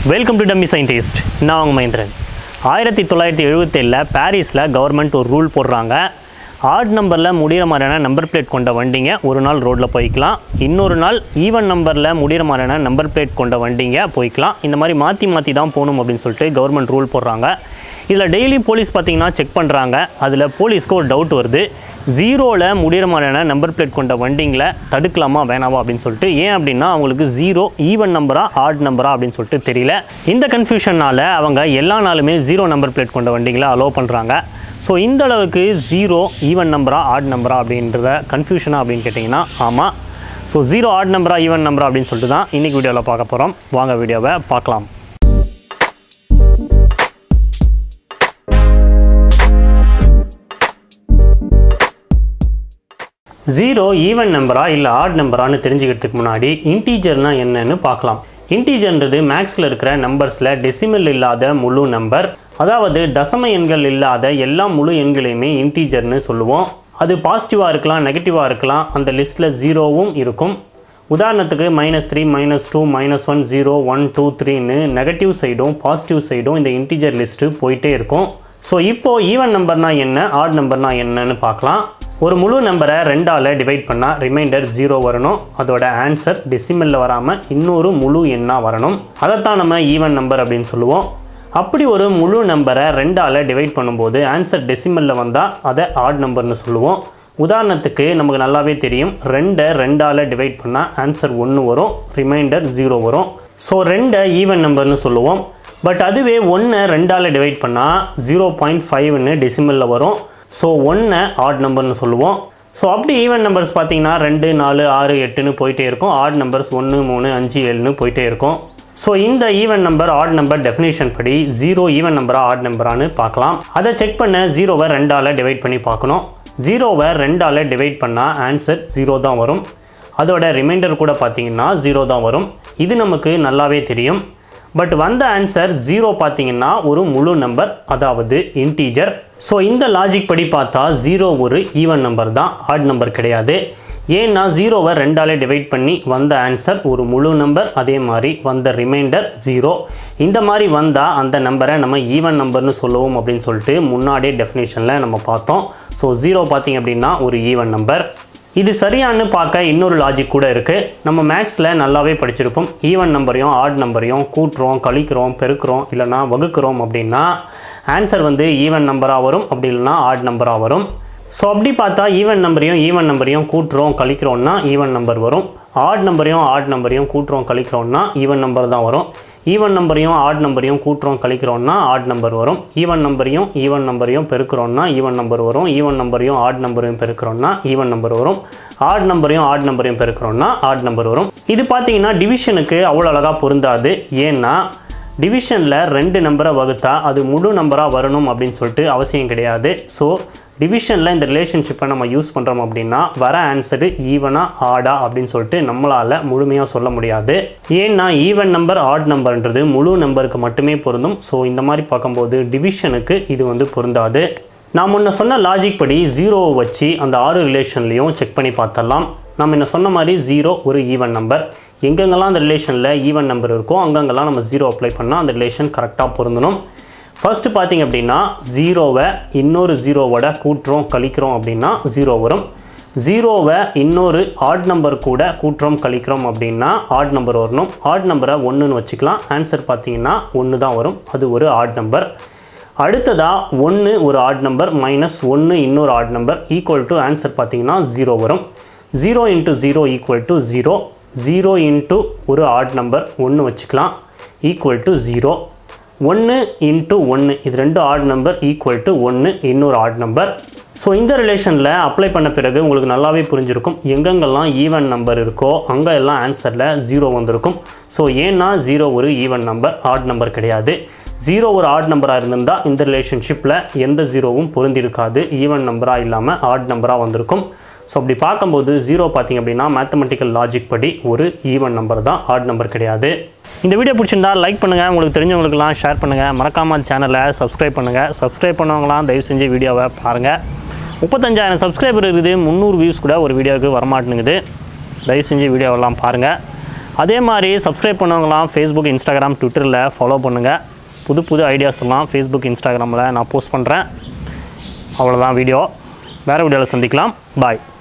welcome to dummy scientist நான் உங்கள் மகேந்திரன் ஆயிரத்தி தொள்ளாயிரத்தி எழுபத்தேழில் பாரிஸில் கவர்மெண்ட் ஒரு ரூல் போடுறாங்க ஆட் நம்பரில் முடிகிற மாதிரியான நம்பர் பிளேட் கொண்ட வண்டிங்க ஒரு நாள் ரோட்டில் போய்க்கலாம் இன்னொரு நாள் ஈவன் நம்பரில் முடிகிற மாதிரியான நம்பர் பிளேட் கொண்ட வண்டிங்க போய்க்கலாம் இந்த மாதிரி மாற்றி மாற்றி தான் போகணும் அப்படின்னு சொல்லிட்டு கவர்மெண்ட் ரூல் போடுறாங்க இதில் டெய்லி போலீஸ் பார்த்தீங்கன்னா செக் பண்ணுறாங்க அதில் போலீஸ்க்கு ஒரு டவுட் வருது ஜீரோவில் முடிகிற மாதிரியான நம்பர் பிளேட் கொண்ட வண்டிங்களை தடுக்கலாமா வேணாமா அப்படின்னு சொல்லிட்டு ஏன் அப்படின்னா அவங்களுக்கு ஜீரோ ஈவன் நம்பரா ஆட் நம்பரா அப்படின்னு சொல்லிட்டு தெரியல இந்த கன்ஃபியூஷனால் அவங்க எல்லா நாளுமே ஜீரோ நம்பர் பிளேட் கொண்ட வண்டிகளை அலோவ் பண்ணுறாங்க ஸோ இந்த அளவுக்கு ஜீரோ ஈவன் நம்பரா ஆட் நம்பரா அப்படின்றத கன்ஃபியூஷனா அப்படின்னு கேட்டிங்கன்னா ஆமாம் ஸோ ஜீரோ ஆட் நம்பரா ஈவன் நம்பரா அப்படின்னு சொல்லிட்டு தான் இன்றைக்கி வீடியோவில் பார்க்க போகிறோம் வாங்க வீடியோவை பார்க்கலாம் ஜீரோ ஈவன் நம்பரா இல்லை ஆட் நம்பரான்னு தெரிஞ்சுக்கிறதுக்கு முன்னாடி இன்டீஜர்னா என்னன்னு பார்க்கலாம் இன்டீஜர்ன்றது மேக்ஸில் இருக்கிற நம்பர்ஸில் டெசிமல் இல்லாத முழு நம்பர் அதாவது தசம எண்கள் இல்லாத எல்லா முழு எண்களையுமே இன்டீஜர்னு சொல்லுவோம் அது பாசிட்டிவாக இருக்கலாம் நெகட்டிவாக இருக்கலாம் அந்த லிஸ்ட்டில் ஜீரோவும் இருக்கும் உதாரணத்துக்கு minus three minus two minus one zero one two த்ரீன்னு நெகட்டிவ் சைடும் பாசிட்டிவ் சைடும் இந்த இன்டீஜர் லிஸ்ட்டு போயிட்டே இருக்கும் ஸோ இப்போது ஈவன் நம்பர்னா என்ன ஆட் நம்பர்னா என்னன்னு பார்க்கலாம் ஒரு முழு நம்பரை ரெண்டால் டிவைட் பண்ணால் ரிமைண்டர் ஜீரோ வரணும் அதோட ஆன்சர் டெசிமலில் வராமல் இன்னொரு முழு எண்ணாக வரணும் அதைத்தான் நம்ம ஈவன் நம்பர் அப்படின்னு சொல்லுவோம் அப்படி ஒரு முழு நம்பரை ரெண்டால் டிவைட் பண்ணும்போது ஆன்சர் டெசிமலில் வந்தால் அதை ஆட் நம்பர்னு சொல்லுவோம் உதாரணத்துக்கு நமக்கு நல்லாவே தெரியும் ரெண்டை ரெண்டால் டிவைட் பண்ணால் ஆன்சர் ஒன்று வரும் ரிமைண்டர் ஜீரோ வரும் ஸோ ரெண்டை ஈவன் நம்பர்னு சொல்லுவோம் பட் அதுவே ஒன்றை ரெண்டால் டிவைட் பண்ணால் ஜீரோ பாயிண்ட் ஃபைவ்னு டெசிமலில் வரும் ஸோ ஒன்றை ஆட் நம்பர்னு சொல்லுவோம் ஸோ அப்படி ஈவன் நம்பர்ஸ் பார்த்தீங்கன்னா ரெண்டு நாலு ஆறு எட்டுன்னு போயிட்டே இருக்கும் ஆட் நம்பர்ஸ் ஒன்று மூணு அஞ்சு ஏழுன்னு போயிட்டே இருக்கும் ஸோ இந்த even number odd number definition படி ஜீரோ ஈவன் நம்பரா ஆட் நம்பரான்னு பார்க்கலாம் அதை செக் பண்ண ஜீரோவை ரெண்டால் டிவைட் பண்ணி பார்க்கணும் ஜீரோவை ரெண்டால் டிவைட் பண்ணால் ஆன்சர் ஜீரோ தான் வரும் அதோட ரிமைண்டர் கூட பார்த்தீங்கன்னா ஜீரோ தான் வரும் இது நமக்கு நல்லாவே தெரியும் பட் வந்த ஆன்சர் ஜீரோ பார்த்தீங்கன்னா ஒரு முழு நம்பர் அதாவது இன்டீஜர் ஸோ இந்த லாஜிக் படி பார்த்தா ஜீரோ ஒரு ஈவன் நம்பர் தான் ஆட் நம்பர் கிடையாது ஏன்னா ஜீரோவை ரெண்டாலே டிவைட் பண்ணி வந்த ஆன்சர் ஒரு முழு நம்பர் அதே மாதிரி வந்த ரிமைண்டர் ஜீரோ இந்த மாதிரி வந்தால் அந்த நம்பரை நம்ம ஈவன் நம்பர்னு சொல்லுவோம் அப்படின்னு சொல்லிட்டு முன்னாடியே டெஃபினேஷனில் நம்ம பார்த்தோம் ஸோ ஜீரோ பார்த்தீங்க அப்படின்னா ஒரு ஈவன் நம்பர் இது சரியானு பார்க்க இன்னொரு லாஜிக் கூட இருக்குது நம்ம மேக்ஸில் நல்லாவே படிச்சிருப்போம் ஈவன் நம்பரையும் ஆட் நம்பரையும் கூட்டுறோம் கழிக்கிறோம் பெருக்கிறோம் இல்லைனா வகுக்கிறோம் அப்படின்னா ஆன்சர் வந்து ஈவன் நம்பராக வரும் அப்படி இல்லைனா ஆட் நம்பராக வரும் ஸோ அப்படி பார்த்தா ஈவன் நம்பரையும் ஈவன் நம்பரையும் கூட்டுறோம் கழிக்கிறோம்னா ஈவன் நம்பர் வரும் ஆட் நம்பரையும் ஆட் நம்பரையும் கூட்டுறோம் கழிக்கிறோம்னா ஈவன் நம்பர் தான் வரும் ஈவன் நம்பரையும் ஆட் நம்பரையும் கூட்டுறோம் கழிக்கிறோம்னா ஆட் நம்பர் வரும் ஈவன் நம்பரையும் ஈவன் நம்பரையும் பெருக்கிறோம்னா ஈவன் நம்பர் வரும் ஈவன் நம்பரையும் ஆட் நம்பரையும் பெருக்கிறோம்னா ஈவன் நம்பர் வரும் ஆட் நம்பரையும் ஆட் நம்பரையும் பெருக்கிறோம்னா ஆட் நம்பர் வரும் இது பார்த்தீங்கன்னா டிவிஷனுக்கு அவ்வளோ அழகாக பொருந்தாது ஏன்னா டிவிஷனில் ரெண்டு நம்பரை வகுத்தா அது முழு நம்பராக வரணும் அப்படின்னு சொல்லிட்டு அவசியம் கிடையாது ஸோ டிவிஷனில் இந்த ரிலேஷன்ஷிப்பை நம்ம யூஸ் பண்ணுறோம் அப்படின்னா வர ஆன்சரு ஈவனா ஆடா அப்படின்னு சொல்லிட்டு நம்மளால் முழுமையாக சொல்ல முடியாது ஏன்னா ஈவன் நம்பர் ஆட் நம்பர்ன்றது முழு நம்பருக்கு மட்டுமே பொருந்தும் ஸோ இந்த மாதிரி பார்க்கும்போது டிவிஷனுக்கு இது வந்து பொருந்தாது நான் முன்ன சொன்ன லாஜிக் படி ஜீரோவை வச்சு அந்த ஆறு ரிலேஷன்லேயும் செக் பண்ணி பார்த்தரலாம் நம்ம என்ன சொன்ன மாதிரி ஜீரோ ஒரு ஈவன் நம்பர் எங்கெங்கெல்லாம் அந்த ரிலேஷனில் ஈவன் நம்பர் இருக்கோ அங்கங்கெல்லாம் நம்ம ஜீரோ அப்ளை பண்ணால் அந்த ரிலேஷன் கரெக்டாக பொருந்தணும் ஃபர்ஸ்ட் பார்த்தீங்க அப்படின்னா ஜீரோவை இன்னொரு ஜீரோவோட கூட்டுறோம் கழிக்கிறோம் அப்படின்னா ஜீரோ வரும் ஜீரோவை இன்னொரு ஆட் நம்பர் கூட கூட்டுறோம் கழிக்கிறோம் அப்படின்னா ஆட் நம்பர் வரணும் ஆட் நம்பரை ஒன்றுன்னு வச்சுக்கலாம் ஆன்சர் பார்த்தீங்கன்னா ஒன்று தான் வரும் அது ஒரு ஆட் நம்பர் அடுத்ததாக ஒன்று ஒரு ஆட் நம்பர் மைனஸ் ஒன்று இன்னொரு odd number equal to answer பார்த்தீங்கன்னா ஜீரோ வரும் zero into zero equal to zero zero into ஒரு ஆட் நம்பர் ஒன்று வச்சுக்கலாம் ஈக்குவல் டு ஜீரோ ஒன்று இன்ட்டு ஒன்று இது ரெண்டு ஆட் நம்பர் ஈக்குவல் டு ஒன்று இன்னொரு ஆட் நம்பர் ஸோ இந்த ரிலேஷனில் அப்ளை பண்ண பிறகு உங்களுக்கு நல்லாவே புரிஞ்சிருக்கும் எங்கெங்கெல்லாம் ஈவன் நம்பர் இருக்கோ அங்கே எல்லாம் ஆன்சரில் ஜீரோ வந்திருக்கும் ஸோ ஏன்னா ஜீரோ ஒரு ஈவன் நம்பர் ஆட் நம்பர் கிடையாது ஜீரோ ஒரு ஆட் நம்பராக இருந்திருந்தால் இந்த ரிலேஷன்ஷிப்பில் எந்த ஜீரோவும் பொருந்திருக்காது ஈவன் நம்பராக இல்லாமல் ஆட் நம்பராக வந்திருக்கும் ஸோ அப்படி பார்க்கும்போது ஜீரோ பார்த்திங்க அப்படின்னா மேத்தமெட்டிக்கல் லாஜிக் படி ஒரு ஈவன் நம்பர் தான் ஆட் நம்பர் கிடையாது இந்த வீடியோ பிடிச்சிருந்தா லைக் பண்ணுங்கள் உங்களுக்கு தெரிஞ்சவங்களுக்குலாம் ஷேர் பண்ணுங்கள் மறக்காமல் சேனலை சப்ஸ்கிரைப் பண்ணுங்கள் சப்ஸ்கிரைப் பண்ணவங்களாம் தயவு செஞ்சு வீடியோவை பாருங்கள் முப்பத்தஞ்சாயிரம் சப்ஸ்கிரைபர் இருக்குது முந்நூறு வியூஸ் கூட ஒரு வீடியோவுக்கு வரமாட்டேங்குது தயவு செஞ்சு வீடியோவெல்லாம் பாருங்கள் அதே மாதிரி சப்ஸ்கிரைப் பண்ணவங்களாம் ஃபேஸ்புக் இன்ஸ்டாகிராம் ட்விட்டரில் ஃபாலோ பண்ணுங்கள் புது புது ஐடியாஸ் எல்லாம் ஃபேஸ்புக் இன்ஸ்டாகிராமில் நான் போஸ்ட் பண்ணுறேன் அவ்வளோதான் வீடியோ வேறு வீடியோவில் சந்திக்கலாம் பாய்